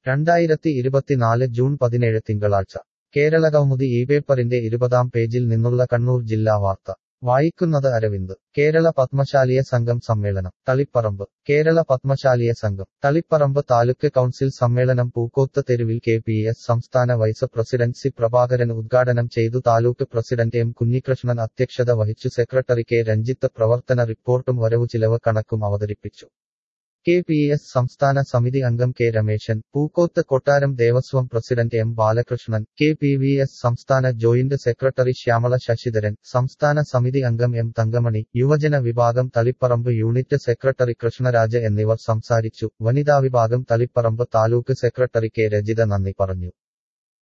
രണ്ടായിരത്തി ഇരുപത്തിനാല് ജൂൺ പതിനേഴ് തിങ്കളാഴ്ച കേരളകൗമുദി ഈ പേപ്പറിന്റെ ഇരുപതാം പേജിൽ നിന്നുള്ള കണ്ണൂർ ജില്ലാ വാർത്ത വായിക്കുന്നത് അരവിന്ദ് കേരള പത്മശാലിയ സംഘം സമ്മേളനം തളിപ്പറമ്പ് കേരള പത്മശാലിയ സംഘം തളിപ്പറമ്പ് താലൂക്ക് കൗൺസിൽ സമ്മേളനം പൂക്കോത്ത് തെരുവിൽ കെ പി എസ് സംസ്ഥാന വൈസ് പ്രസിഡന്റ് സി പ്രഭാകരൻ ഉദ്ഘാടനം ചെയ്തു താലൂക്ക് പ്രസിഡന്റ് എം കുഞ്ഞികൃഷ്ണൻ അധ്യക്ഷത വഹിച്ചു സെക്രട്ടറി കെ രഞ്ജിത്ത് പ്രവർത്തന റിപ്പോർട്ടും വരവു ചിലവ് കണക്കും അവതരിപ്പിച്ചു കെ പി എസ് സംസ്ഥാന സമിതി അംഗം കെ രമേശൻ പൂക്കോത്ത് കൊട്ടാരം Devaswom president M Balakrishnan K P V S സംസ്ഥാന ജോയിന്റ് സെക്രട്ടറി ശ്യാമള ശശിധരൻ സംസ്ഥാന സമിതി അംഗം എം തങ്കമണി യുവജന വിഭാഗം തളിപ്പറമ്പ് യൂണിറ്റ് സെക്രട്ടറി കൃഷ്ണരാജ് എന്നിവർ സംസാരിച്ചു വനിതാ വിഭാഗം തളിപ്പറമ്പ് താലൂക്ക് സെക്രട്ടറി കെ രജിത നന്ദി പറഞ്ഞു